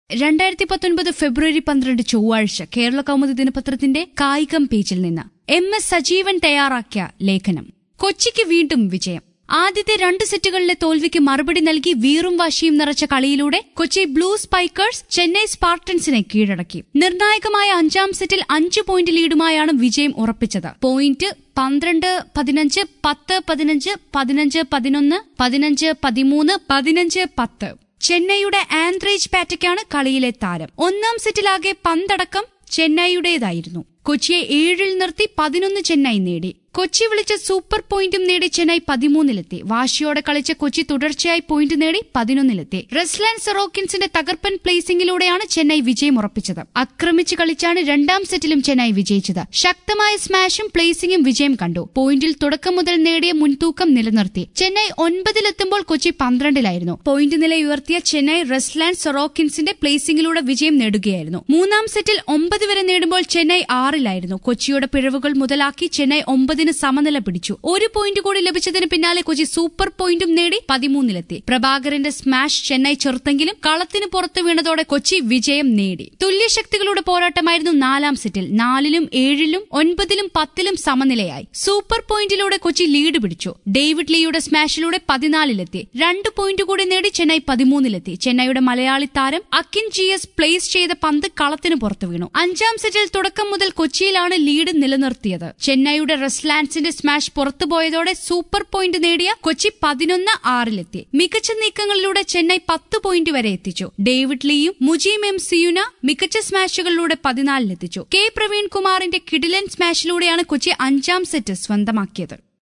രണ്ടായിരത്തി പത്തൊൻപത് ഫെബ്രുവരി പന്ത്രണ്ട് ചൊവ്വാഴ്ച കേരള കൗമുദി ദിനപത്രത്തിന്റെ കായികം പേജിൽ നിന്ന് എം എസ് സജീവൻ തയ്യാറാക്കിയ ലേഖനം കൊച്ചിക്ക് വീണ്ടും വിജയം ആദ്യത്തെ രണ്ട് സെറ്റുകളിലെ തോൽവിക്ക് മറുപടി നൽകി വീറും വാശിയും നിറച്ച കളിയിലൂടെ കൊച്ചി ബ്ലൂ സ്പൈക്കേഴ്സ് ചെന്നൈ സ്പാർട്ടൻസിനെ കീഴടക്കി നിർണായകമായ അഞ്ചാം സെറ്റിൽ അഞ്ച് പോയിന്റ് ലീഡുമായാണ് വിജയം ഉറപ്പിച്ചത് പോയിന്റ് പന്ത്രണ്ട് പതിനഞ്ച് പത്ത് പതിനഞ്ച് പതിനഞ്ച് പതിനൊന്ന് പതിനഞ്ച് പതിമൂന്ന് പതിനഞ്ച് പത്ത് ചെന്നൈയുടെ ആന്ത്രേജ് പാറ്റയ്ക്കാണ് കളിയിലെ താരം ഒന്നാം സെറ്റിലാകെ പന്തടക്കം ചെന്നൈയുടേതായിരുന്നു കൊച്ചിയെ ഏഴിൽ നിർത്തി പതിനൊന്ന് ചെന്നൈ നേടി കൊച്ചി വിളിച്ച സൂപ്പർ പോയിന്റും നേടി ചെന്നൈ പതിമൂന്നിലെത്തി വാശിയോടെ കളിച്ച കൊച്ചി തുടർച്ചയായി പോയിന്റ് നേടി പതിനൊന്നിലെത്തി റെസ്ലാൻ സെറോക്കിൻസിന്റെ തകർപ്പൻ പ്ലേസിംഗിലൂടെയാണ് ചെന്നൈ വിജയം ഉറപ്പിച്ചത് ആക്രമിച്ച് കളിച്ചാണ് രണ്ടാം സെറ്റിലും ചെന്നൈ വിജയിച്ചത് ശക്തമായ സ്മാഷും പ്ലേസിംഗും വിജയം കണ്ടു പോയിന്റിൽ തുടക്കം മുതൽ നേടിയ മുൻതൂക്കം നിലനിർത്തി ചെന്നൈ ഒൻപതിലെത്തുമ്പോൾ കൊച്ചി പന്ത്രണ്ടിലായിരുന്നു പോയിന്റ് നില ഉയർത്തിയ ചെന്നൈ റെസ്ലാൻ സെറോക്കിൻസിന്റെ പ്ലേസിംഗിലൂടെ വിജയം നേടുകയായിരുന്നു മൂന്നാം സെറ്റിൽ ഒമ്പത് വരെ നേടുമ്പോൾ ചെന്നൈ ആറിലായിരുന്നു കൊച്ചിയുടെ പിഴവുകൾ മുതലാക്കി ചെന്നൈ ഒമ്പതിന് സമനില പിടിച്ചു ഒരു പോയിന്റ് കൂടി ലഭിച്ചതിന് പിന്നാലെ കൊച്ചി സൂപ്പർ പോയിന്റും നേടി പതിമൂന്നിലെത്തി പ്രഭാകരന്റെ സ്മാഷ് ചെന്നൈ ചെറുത്തെങ്കിലും കളത്തിന് പുറത്തു വീണതോടെ കൊച്ചി വിജയം നേടി തുല്യശക്തികളുടെ പോരാട്ടമായിരുന്നു നാലാം സെറ്റിൽ നാലിലും ഏഴിലും ഒൻപതിലും പത്തിലും സമനിലയായി സൂപ്പർ പോയിന്റിലൂടെ കൊച്ചി ലീഡ് പിടിച്ചു ഡേവിഡ് ലീയുടെ സ്മാഷിലൂടെ പതിനാലിലെത്തി രണ്ട് പോയിന്റ് കൂടി നേടി ചെന്നൈ പതിമൂന്നിലെത്തി ചെന്നൈയുടെ മലയാളി താരം അക്കിൻ ജി എസ് പ്ലേസ് ചെയ്ത പന്ത് കളത്തിന് പുറത്തു വീണു അഞ്ചാം സെറ്റിൽ തുടക്കം മുതൽ കൊച്ചിയിലാണ് ലീഡ് നിലനിർത്തിയത് ചെന്നൈയുടെ റെസ്ലാൻസിന്റെ സ്മാഷ് പുറത്തുപോയതോടെ സൂപ്പർ പോയിന്റ് നേടിയ കൊച്ചി പതിനൊന്ന് ആറിലെത്തി മികച്ച നീക്കങ്ങളിലൂടെ ചെന്നൈ പത്ത് പോയിന്റ് വരെ എത്തിച്ചു ഡേവിഡ് ലീയും മുജീം എം സിയുന മികച്ച സ്മാഷുകളിലൂടെ പതിനാലിലെത്തിച്ചു കെ പ്രവീൺ കുമാറിന്റെ കിഡിലൻ സ്മാഷിലൂടെയാണ് കൊച്ചി അഞ്ചാം സെറ്റ് സ്വന്തമാക്കിയത്